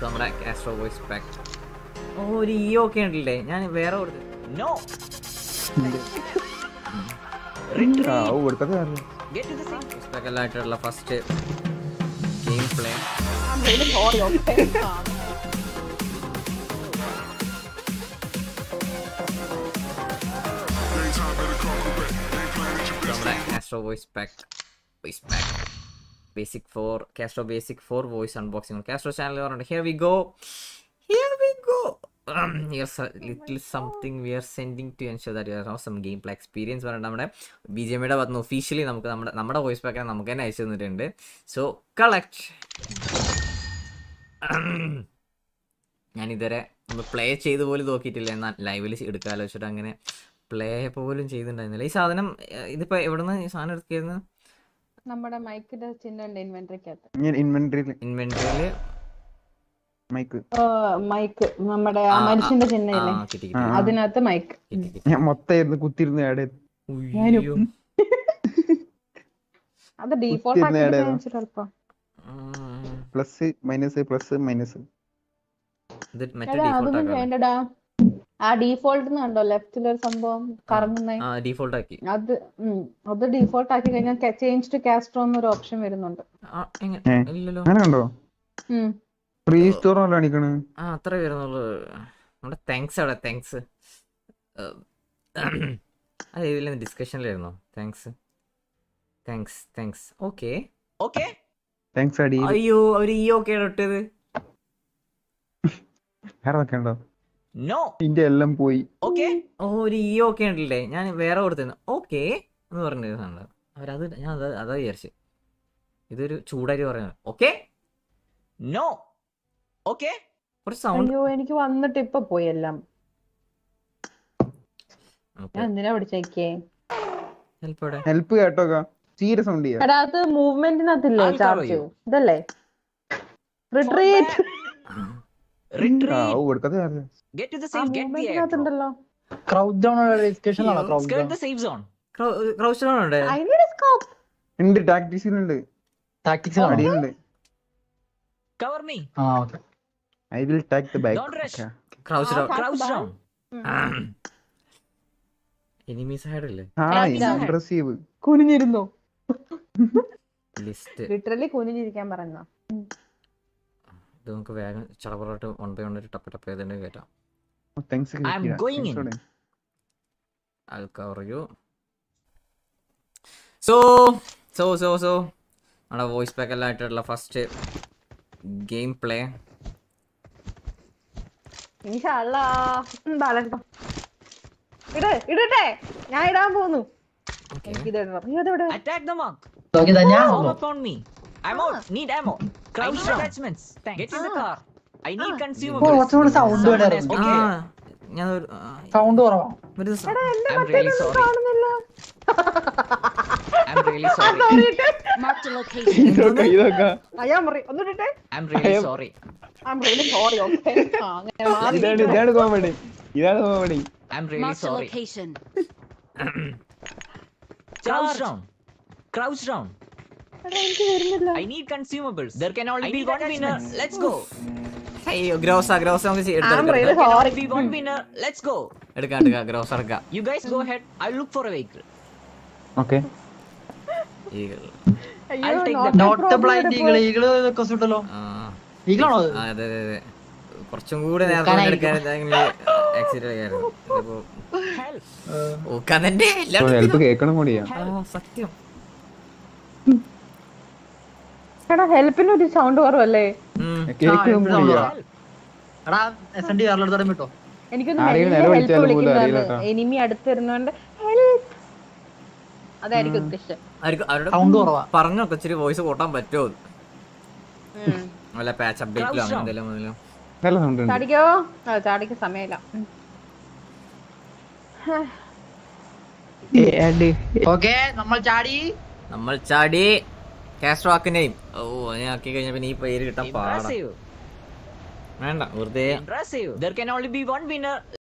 നമ്മുടെ Castro voice pack ഓ ഒരു E ഒക്കെ ഉണ്ടല്ലേ ഞാൻ വേറെ കൊടുത്തു No. ആ ഓ കൊടുത്തത് കാരണം Get to the same. Voice pack എല്ലായിട്ടുള്ള first game play I'm really sorry, okay? നമ്മുടെ Castro voice pack voice pack basic for Castro basic for voice unboxing Castro channel പറഞ്ഞിട്ട് here we go here we go here's little something we are sending to ensure that you have some game play experience പറഞ്ഞിട്ട് നമ്മുടെ B J എമ്മയുടെ ഭാഗത്ത് officially നമുക്ക് നമ്മുടെ നമ്മുടെ voice pack നമുക്ക് തന്നെ അയച്ചു തന്നിട്ടുണ്ട് സോ കളക്ട് ഞാനിതുവരെ നമ്മൾ പ്ലേ ചെയ്ത് പോലും നോക്കിയിട്ടില്ല എന്നാൽ ലൈവിൽ എടുക്കാമല്ലോ വെച്ചിട്ട് അങ്ങനെ പ്ലേ പോലും ചെയ്തിട്ടുണ്ടായിരുന്നില്ല ഈ സാധനം ഏർ, ഇതിപ്പോ എവിടുന്ന് ഈ സാധനം എടുക്കായിരുന്നു നമ്മുടെ മൈക്കിന്റെ ചിഹ്നം ഉണ്ട് ഇൻവെന്ററിക്കകത്ത് ഞാൻ ഇൻവെന്ററിയിൽ ഇൻവെന്ററിയില് മൈക്ക് മൈക്ക് നമ്മുടെ ആ മനുഷ്യന്റെ ചിഹ്നം ഇല്ലേ കിട്ടി ആ, ആ. അതിനകത്ത് മൈക്ക് കിട്ടി കിട്ടി ഞാൻ മൊത്തമായിരുന്നു കുത്തിരുന്ന് ആടെ ഞാനും. ഉയ്യോ. അത് ഡീഫോൾട്ട് കുത്തിയിരുന്ന ആക്കി ഇടേതാ? ചിലപ്പോ ഉം. പ്ലസ് മൈനസ് പ്ലസ് മൈനസ് ഇത് മറ്റേ എടാ ഡീഫോൾട്ട് അതൊന്നും ആക്കാം വേണ്ടടാ ആ ഡീഫോൾട്ട് കണ്ടോ ലെഫ്റ്റിൽ ഒരു സംഭവം കറങ്ങുന്നേ ആ ഡീഫോൾട്ട് ആക്കി അത് ഉം, അത് ഡീഫോൾട്ട് ആക്കി കഴിഞ്ഞാൽ ചേഞ്ച് ടു കാസ്ട്രോ എന്നൊരു ഓപ്ഷൻ വരുന്നുണ്ട് ആ, എങ്ങനെ ഏ. ഇല്ലല്ലോ അങ്ങനെ കണ്ടോ ഉം. ഫ്രീ സ്റ്റോർ അല്ല കാണിക്കണ് ആ അത്ര വരുന്നുള്ളൂ നമ്മുടെ താങ്ക്സ് അവിടെ താങ്ക്സ് അത് ഇതിൽ ഡിസ്കഷനിലായിരുന്നോ thanks thanks thanks okay Okay. Thanks അടി അയ്യോ അവര് ഈ ഓക്കെ ഇട്ടത് വേറെ ഒക്കെ ഉണ്ടോ No. ഇന്റെ എല്ലാം പോയി Okay. ഓ ഒരു ഈ ഓക്കെ ഉണ്ടല്ലേ ഞാൻ വേറെ കൊടുത്തിരുന്നു ഓക്കെ എന്ന് പറഞ്ഞ സാധനം അവരത് ഞാൻ അത് അതാ വിചാരിച്ചു ഇതൊരു ചൂടാരി പറയുന്നത് ഓക്കെ No. Okay. കുറച്ച് സൗണ്ട് അയ്യോ എനിക്ക് വന്നിട്ട് ഇപ്പൊ പോയി എല്ലാം ഞാൻ എന്തിനാ പിടിച്ചേക്കേ ചിലപ്പോ ഇവിടെ ഹെൽപ്പ് കേട്ടോക്ക സീരിയസ് സൗണ്ട് ചെയ്യാം എടാ അത് മൂവ്മെന്റിനകത്തില്ലേ I'll cover ചാർജ് you. ഇതല്ലേ റിട്രീറ്റ് ആ Retreat. ഓ കൊടുത്തത് കാരണം Get to the ആ same. Get the airdrop. മൂവ്മെന്റിനകത്തുണ്ടല്ലോ ക്രൗഡ് ഡൗൺ ഡിസ്കഷൻ ആണോ crouch Skirt down the safe zone. Crouch down ഉണ്ട് ഐ നീഡ് സ്കോപ്പ് ഉണ്ട് ടാക്ടീസിലുണ്ട് ടാക്ടിക്സ് ആണോ അടിയുണ്ട് Cover me. ആ okay I will take the back Don't rush. Crouch down ആ, Crouch down. Enemy side അല്ലേ ആ Tactics ആണ്. ഇംപ്രസീവ് കുനിഞ്ഞിരുന്നോ ലിസ്റ്റ് ലിറ്ററലി കുനിഞ്ഞിരിക്കാൻ പറയുന്ന ഇത് നമുക്ക് വേഗം ചടപറായിട്ട് വൺ ബൈ വൺ ഒരു ടപ്പ് ടപ്പ് ചെയ്തിട്ട് കയറ്റാം thanks I'm going in. I'll cover you. So, so, so, so, നമ്മുടെ വോയിസ് പാക്ക് എല്ലാം ആയിട്ടുള്ള ഫസ്റ്റ് ഗെയിം പ്ലേ ഇൻഷാല്ലാ ബാലട്ടോ ഇട് ഇടട്ടെ ഞാൻ ഇടാൻ പോന്നു എനിക്കിത് ഇടണം അയ്യോ അതെവിടെ Attack the mark. ഓക്കെ തന്നെ Fall upon me. I'm out. Need ammo. Crouch attachments. Get in the car. I need ഓ consumables. കുറച്ചുകൂടി സൗണ്ട് Someone has വേണമായിരുന്നു Okay. ഞാൻ ഒരു ആ, സൗണ്ട് കുറവാ ഒരു സ- I'm really sorry. കാണുന്നില്ല I'm really sorry. Marked a location. ഇതൊക്കെ ഇതൊക്കെ അയ്യാ മറി ഒന്നിട്ടെ I'm really sorry. I'm really sorry okay ആ, അങ്ങനെ മാറി ഇതാണ് ഇതാണ് കോമഡി ഇതാണ് comedy I'm really Marked a sorry. location. Crouch down. Crouch down. എടാ, എനിക്ക് വരുന്നില്ല I need consumables. There can only be one winner. Let's go. അയ്യോ ഗ്രോസ ഗ്രോസ നമുക്ക് ചെയ്യ- എടുക്കാം, I'm എടുക്കാം, really There can sorry. only be one winner. Let's go. എടുക്കാം എടുക്കാം ഗ്രോസ എടുക്കാം You guys go ahead. I'll look for a vehicle. Okay ഈ അയ്യോ I'll take not the- a not problem blind ഇവിടെ ഈഗിള് ഈഗിള് ഒക്കെ സുട്ടല്ലോ ആ, ഈഗിളാണോ അത് ആ, അതെ അതെ അതെ കുറച്ചും കൂടെ നേരത്തെ ഓക്കാനായിരിക്കും. എടുക്കാൻ ആക്സിഡന്റ് ആയിരുന്നു ഇതിപ്പോ Help. ഓക്കാൻ തന്നെ ഹെൽപ്പ് കേൾക്കണം കൂടിയാ ആ, സത്യം എടാ ഹെൽപ്പിന് ഒരു സൗണ്ട് കുറവല്ലേ ഉം. കേൾക്കണം ആ, കൂടിയാ ഇപ്പോഴാ. എടാ എസ് എൻ ഡി കാറിലെടുത്തോടെ വിട്ടോ എനിക്കൊന്ന് ആരെങ്കിലും മെല്ലെ നില ഹെൽപ്പ് വിളിച്ചാലും പോലും അറിയില്ല വിളിക്കുന്നതാണ് കേട്ടോ. എനിമി അടുത്ത് വരുന്നോണ്ട് ഹെൽപ്പ് അതായിരിക്കും ഉദ്ദേശം അവർക്ക് അവരുടെ സൗണ്ട് കുറവാ പറഞ്ഞൊക്കെ ഇച്ചിരി വോയിസ് കൂട്ടാൻ പറ്റുമോ ഉം. വല്ല പാച്ച് അപ്ഡേറ്റിലോ Crouch അങ്ങനെ down. എന്തെങ്കിലും വല്ലതും? നല്ല സൗണ്ട് ഉണ്ട് ചാടിക്കോ ആ ചാടിക്ക് സമയമില്ല ഉം. ഓക്കെ നമ്മൾ ചാടി നമ്മൾ ചാടി കാസ്ട്രോ ആക്കിനെയും ഓ ഞാൻ ആക്കി കഴിഞ്ഞ പിന്നെ ഈ പേര് കിട്ടാൻ പാടാ Impressive. വേണ്ട വെറുതെ Impressive. There can only be one winner.